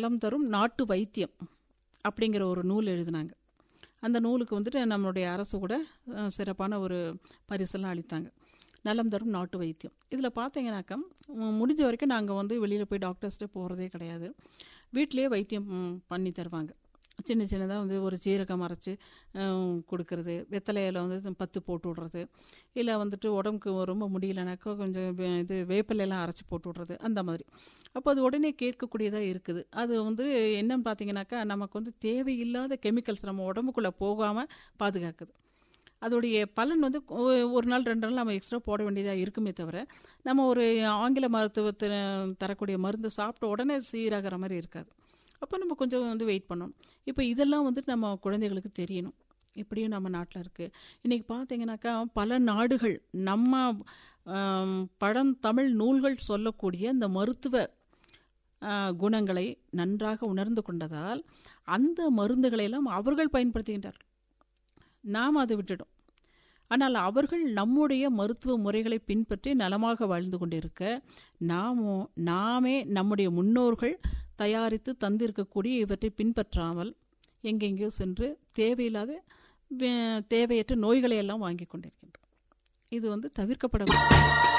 நலம் தரும் நாட்டு வைத்தியம் அப்படிங்கிற ஒரு நூல் எழுதினாங்க அந்த நூலுக்கு வந்துட்டு நம்மளுடைய அரசு கூட அஹ், சிறப்பான ஒரு பரிசெல்லாம் அளித்தாங்க நலம் தரும் நாட்டு வைத்தியம் இதில் பார்த்தீங்கன்னாக்கா உம், முடிஞ்ச வரைக்கும் நாங்கள் வந்து வெளியில் போய் டாக்டர்ஸ்ட்டு போகிறதே கிடையாது வீட்டிலேயே வைத்தியம் ம், பண்ணி தருவாங்க சின்ன சின்னதாக வந்து ஒரு சீரகம் அரைச்சி அஹ், கொடுக்கறது வெத்தலையில் வந்து பத்து போட்டு விட்றது இல்லை வந்துட்டு உடம்புக்கு ரொம்ப முடியலனாக்கா கொஞ்சம் வே- இது வேப்பிலையெல்லாம் அரைச்சி போட்டு விட்றது அந்த மாதிரி அப்போ அது உடனே கேட்கக்கூடியதாக இருக்குது அது வந்து என்னன்னு பார்த்தீங்கன்னாக்கா நமக்கு வந்து தேவையில்லாத கெமிக்கல்ஸ் நம்ம உடம்புக்குள்ளே போகாமல் பாதுகாக்குது அதோடைய பலன் வந்து ஒ- ஒரு நாள் ரெண்டு நாள் நம்ம எக்ஸ்ட்ரா போட வேண்டியதாக இருக்குமே தவிர நம்ம ஒரு ஆங்கில மருத்துவத்தில் தரக்கூடிய மருந்து சாப்பிட்ட உடனே சீராகிற மாதிரி இருக்காது அப்போ நம்ம கொஞ்சம் வந்து வெயிட் பண்ணணும் இப்போ இதெல்லாம் வந்துட்டு நம்ம குழந்தைகளுக்கு தெரியணும் இப்படியும் நம்ம நாட்டில் இருக்குது இன்றைக்கி பார்த்தீங்கன்னாக்கா பல நாடுகள் நம்ம ஆம், பழந்தமிழ் நூல்கள் சொல்லக்கூடிய இந்த மருத்துவ ஆ, குணங்களை நன்றாக உணர்ந்து கொண்டதால் அந்த மருந்துகளை எல்லாம் அவர்கள் பயன்படுத்துகின்றார்கள் நாம் அதை விட்டுடும் ஆனால் அவர்கள் நம்முடைய மருத்துவ முறைகளை பின்பற்றி நலமாக வாழ்ந்து கொண்டிருக்க நாமோ நாமே நம்முடைய முன்னோர்கள் தயாரித்து தந்திருக்கக்கூடிய இவற்றை பின்பற்றாமல் எங்கெங்கேயோ சென்று தேவையில்லாத வே- தேவையற்ற நோய்களை எல்லாம் வாங்கி கொண்டிருக்கின்றோம் இது வந்து தவிர்க்கப்பட